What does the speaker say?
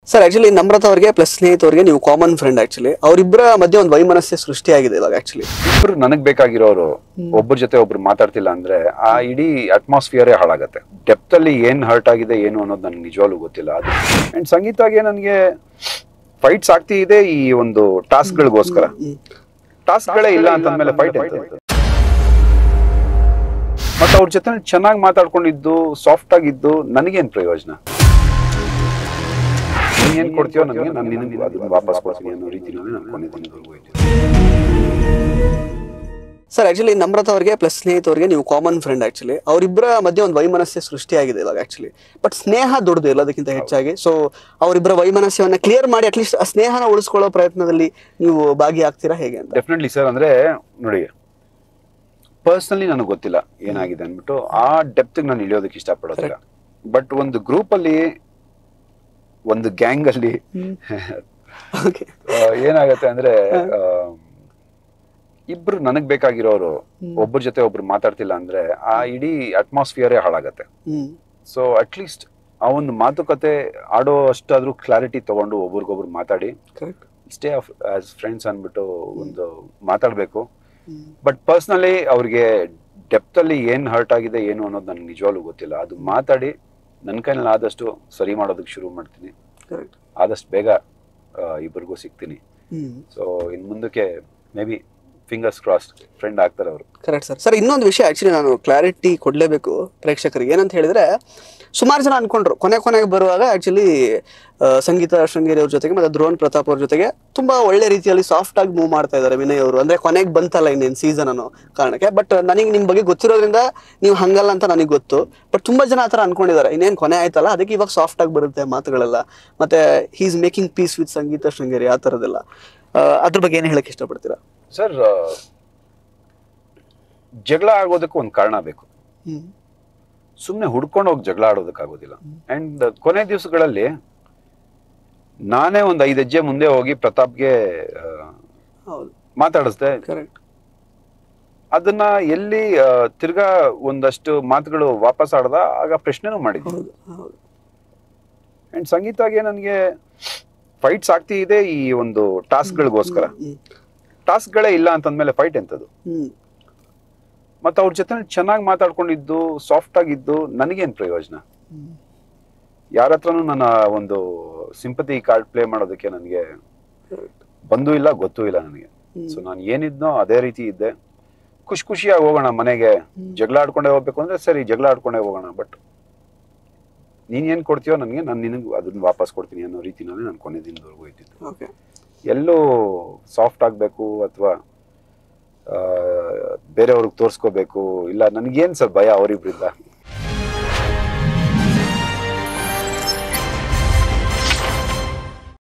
Sir actually Namrata ಅವ್ರಿಗೆ plus ಸ್ನೇಹಿತ ಅವ್ರಿಗೆ ನೀವು ಕಾಮನ್ ಫ್ರೆಂಡ್ ಆಕ್ಚುಲಿ ಅವರಿಬ್ಬರ ಮಧ್ಯೆ ಒಂದು ವೈಮನಸ್ಯ ಸೃಷ್ಟಿಯಾಗಿದೆ ಇವಾಗ ಆಕ್ಚುಲಿ ಇಬ್ರು ನನಗ್ ಬೇಕಾಗಿರೋರು ಒಬ್ಬರ ಜೊತೆ ಒಬ್ರು ಮಾತಾಡ್ತಿಲ್ಲ ಅಂದ್ರೆ ಆ ಇಡೀ ಅಟ್ಮಾಸ್ಫಿಯರೇ ಹಾಳಾಗತ್ತೆ ಡೆಪ್ತ್ ಅಲ್ಲಿ ಏನ್ ಹರ್ಟ್ ಆಗಿದೆ ಏನು ಅನ್ನೋದು ನನಗೆ ನಿಜವಾಗ್ಲೂ ಗೊತ್ತಿಲ್ಲ ಅದು ಅಂಡ್ ಸಂಗೀತಾಗೆ ನನಗೆ ಫೈಟ್ಸ್ ಆಗ್ತಿ ಇದೆ ಈ ಒಂದು ಟಾಸ್ಕ್ ಗಳಿಗೋಸ್ಕರ ಟಾಸ್ಕ್ ಗಳೇ ಇಲ್ಲ ಅಂತಂದ್ಮೇಲೆ ಫೈಟ್ ಮತ್ತೆ ಅವ್ರ ಜೊತೆ ಚೆನ್ನಾಗಿ ಮಾತಾಡ್ಕೊಂಡಿದ್ದು ಸಾಫ್ಟ್ ಆಗಿದ್ದು ನನಗೇನ್ ಪ್ರಯೋಜನ ನೀನ್ ಏನ್ ಕೊಡ್ತೀಯೋ ನನಗೆ ನಾನು ನಿನಗೆ ಅದನ್ನ ವಾಪಸ್ ಕೊಡ್ತೀನಿ ಅನ್ನೋ ರೀತಿನಲ್ಲಿ ನಾನು ಕೊನೆ ದಿನದವರೆಗೂ ಇದ್ದೀನಿ ಸರ್ ಆಕ್ಚುಲಿ ನಮ್ರತ ಅವ್ರಿಗೆ ಪ್ಲಸ್ ಸ್ನೇಹಿತ ಅವ್ರಿಗೆ ನೀವು ಕಾಮನ್ ಫ್ರೆಂಡ್ ಆಕ್ಚುಲಿ ಅವರಿಬ್ಬರ ಮಧ್ಯೆ ಒಂದು ವೈಮನಸ್ಯ ಸೃಷ್ಟಿಯಾಗಿದೆ ಇವಾಗ ಆಕ್ಚುಲಿ ಬಟ್ ಸ್ನೇಹ ದೊಡ್ಡದು ಎಲ್ಲದಕ್ಕಿಂತ ಹೆಚ್ಚಾಗಿ ಸೊ ಅವರಿಬ್ಬರ ವೈಮನಸ್ಯವನ್ನ ಕ್ಲಿಯರ್ ಮಾಡಿ ಅಟ್ಲೀಸ್ಟ್ ಆ ಸ್ನೇಹನ ಉಳಿಸ್ಕೊಳ್ಳೋ ಪ್ರಯತ್ನದಲ್ಲಿ ನೀವು ಭಾಗಿಯಾಗ್ತೀರಾ ಹೇಗೆ ಅಂತ ಡೆಫಿನೆಟ್ಲಿ ಸರ್ ಅಂದ್ರೆ ನೋಡಿ ಪರ್ಸನಲಿ ನನಗೆ ಗೊತ್ತಿಲ್ಲ ಏನಾಗಿದೆ ಅಂದ್ಬಿಟ್ಟು ಆ ಡೆಪ್ತ್ ನಾನು ಇಳಿಯೋದಕ್ಕೆ ಇಷ್ಟಪಡೋದಿಲ್ಲ ಬಟ್ ಒಂದು ಗ್ರೂಪ್ ಅಲ್ಲಿ ಒಂದು ಗ್ಯಾಂಗ್ ಅಲ್ಲಿ ಓಕೆ ಆ, ಏನಾಗತ್ತೆ ಅಂದ್ರೆ ಆ, ಇಬ್ರು ನನಗ್ ಬೇಕಾಗಿರೋರು ಒಬ್ಬರ ಜೊತೆ ಒಬ್ರು ಮಾತಾಡ್ತಿಲ್ಲ ಅಂದ್ರೆ ಆ ಇಡೀ ಅಟ್ಮಾಸ್ಫಿಯರೇ ಹಾಳಾಗತ್ತೆ ಹ್ಮ್ ಸೊ ಅಟ್ಲೀಸ್ಟ್ ಆ ಒಂದು ಮಾತುಕತೆ ಆಡೋ ಅಷ್ಟಾದ್ರೂ ಕ್ಲಾರಿಟಿ ತಗೊಂಡು ಒಬ್ರಿಗೊಬ್ರು ಮಾತಾಡಿ correct stay of as friends ಅಂದ್ಬಿಟ್ಟು ಒಂದು ಮಾತಾಡ್ಬೇಕು ಬಟ್ ಪರ್ಸ್ನಲಿ ಅವ್ರಿಗೆ ಡೆಪ್ತ್ ಅಲ್ಲಿ ಏನ್ ಹರ್ಟ್ ಆಗಿದೆ ಏನು ಅನ್ನೋದು ನನಗೆ ನಿಜವಾಗ್ಲೂ ಗೊತ್ತಿಲ್ಲ ಅದು ಮಾತಾಡಿ ನನ್ನ ಕೈನಲ್ಲಿ ಆದಷ್ಟು ಸರಿ ಮಾಡೋದಕ್ಕೆ ಶುರು ಮಾಡ್ತೀನಿ ಕರೆಕ್ಟ್ ಆದಷ್ಟು ಬೇಗ ಆ, ಇಬ್ಬರಿಗೂ ಸಿಗ್ತೀನಿ ಹ್ಮ್ ಸೊ ಇನ್ ಮುಂದಕ್ಕೆ maybe fingers cross friend ಆಗ್ತಾರೆ ಅವರು ಕರೆಕ್ಟ್ ಸರ್ ಸರ್ ಇನ್ನೊಂದು ವಿಷಯ ಆಕ್ಚುಲಿ ನಾನು ಕ್ಲಾರಿಟಿ ಕೊಡಲೇಬೇಕು ಪ್ರೇಕ್ಷಕರಿಗೆ ಏನಂತ ಹೇಳಿದ್ರೆ ಸುಮಾರು ಜನ ಅನ್ಕೊಂಡ್ರು ಕೊನೆ ಕೊನೆಗೆ ಬರುವಾಗ ಆಕ್ಚುಲಿ ಸಂಗೀತ ಶೃಂಗೇರಿ ಅವ್ರ ಜೊತೆಗೆ ಮತ್ತೆ ಧ್ರುವನ್ ಪ್ರತಾಪ್ ಅವ್ರ ಜೊತೆಗೆ ತುಂಬಾ ಒಳ್ಳೆ ರೀತಿಯಲ್ಲಿ ಸಾಫ್ಟ್ ಆಗಿ ಮೂವ್ ಮಾಡ್ತಾ ಇದ್ದಾರೆ ವಿನಯ್ ಅವರು ಅಂದ್ರೆ ಕೊನೆಗೆ ಬಂತಲ್ಲ ಇನ್ನೇನು ಸೀಸನ್ ಅನ್ನೋ ಕಾರಣಕ್ಕೆ ಬಟ್ ನನಗೆ ನಿಮ್ ಬಗ್ಗೆ ಗೊತ್ತಿರೋದ್ರಿಂದ ನೀವು ಹಂಗಲ್ಲ ಅಂತ ನನಗೆ ಗೊತ್ತು ಬಟ್ ತುಂಬಾ ಜನ ಆತರ ಅನ್ಕೊಂಡಿದ್ದಾರೆ ಇನ್ನೇನು ಕೊನೆ ಆಯ್ತಲ್ಲ ಅದಕ್ಕೆ ಇವಾಗ ಸಾಫ್ಟ್ ಆಗಿ ಬರುತ್ತೆ ಮಾತುಗಳೆಲ್ಲ ಮತ್ತೆ he is making peace with Sangeetha Sringeri ಆ ಥರದ್ದೆಲ್ಲ ಆ, ಅದ್ರ ಬಗ್ಗೆ ಏನು ಹೇಳಕ್ ಇಷ್ಟಪಡ್ತೀರಾ ಸರ್ ಜಗಳ ಆಗೋದಕ್ಕೆ ಒಂದು ಕಾರಣ ಬೇಕು ಹ್ಮ್ ಸುಮ್ಮನೆ ಹುಡ್ಕೊಂಡು ಹೋಗಿ ಜಗಳ ಆಡೋದಕ್ಕಾಗೋದಿಲ್ಲ ಅಂಡ್ ಕೊನೆ ದಿವಸಗಳಲ್ಲಿ ನಾನೇ ಒಂದು ಐದು ಹೆಜ್ಜೆ ಮುಂದೆ ಹೋಗಿ ಪ್ರತಾಪ್ಗೆ ಆ, ಹೌದು ಮಾತಾಡಿಸ್ದೆ ಕರೆಕ್ಟ್ ಅದನ್ನ ಎಲ್ಲಿ ಆ, ತಿರ್ಗಾ ಒಂದಷ್ಟು ಮಾತುಗಳು ವಾಪಸ್ ಆಡ್ದ ಆಗ ಪ್ರಶ್ನೆನೂ ಮಾಡಿದ್ವಿ ಹೌದು ಹೌದು ಅಂಡ್ ಸಂಗೀತಾಗೆ ನನಗೆ ಫೈಟ್ಸ್ ಆಗ್ತಿ ಇದೆ ಈ ಒಂದು ಟಾಸ್ಕ್ ಗಳಿಗೋಸ್ಕರ ಹ್ಮ್ ಟಾಸ್ಕ್ ಗಳೇ ಇಲ್ಲ ಅಂತಂದ್ಮೇಲೆ ಫೈಟ್ ಎಂತದು ಹ್ಮ್ ಮತ್ತೆ ಅವ್ರ ಜೊತೆ ಚೆನ್ನಾಗಿ ಮಾತಾಡ್ಕೊಂಡಿದ್ದು ಸಾಫ್ಟ್ ಆಗಿದ್ದು ನನಗೇನ್ ಪ್ರಯೋಜನ ಹ್ಮ್. ಯಾರ ಹತ್ರನೂ ನನ್ನ ಒಂದು ಸಿಂಪತಿ ಕಾರ್ಡ್ ಪ್ಲೇ ಮಾಡೋದಕ್ಕೆ ನನಗೆ Correct. ಬಂದೂ ಇಲ್ಲ ಗೊತ್ತೂ ಇಲ್ಲ ನನಗೆ ಹ್ಮ್. ಸೊ ನಾನು ಏನಿದ್ನೋ ಅದೇ ರೀತಿ ಇದ್ದೆ ಖುಷಿ ಖುಷಿಯಾಗಿ ಹೋಗೋಣ ಮನೆಗೆ ಜಗಳ ಆಡ್ಕೊಂಡೇ ಹೋಗ್ಬೇಕು ಅಂದ್ರೆ ಸರಿ ಜಗಳ ಆಡ್ಕೊಂಡೇ ಹೋಗೋಣ ಬಟ್ ನೀನ್ ಏನ್ ಕೊಡ್ತೀಯೋ ನನಗೆ ನಾನು ನಿನಗೆ ಅದನ್ನ ವಾಪಸ್ ಕೊಡ್ತೀನಿ ಅನ್ನೋ ರೀತಿನಲ್ಲಿ ನಾನು ಕೊನೆ ದಿನದವರೆಗೂ ಇದ್ದಿದ್ದು Okay. ಎಲ್ಲೂ ಸಾಫ್ಟ್ ಆಗಬೇಕು ಅಥವಾ ಬೇರೆಯವ್ರಿಗೆ ತೋರಿಸ್ಕೋಬೇಕು ಇಲ್ಲ ನನಗೇನು ಸರ್ ಭಯ ಅವರಿಬ್ರಿಂದ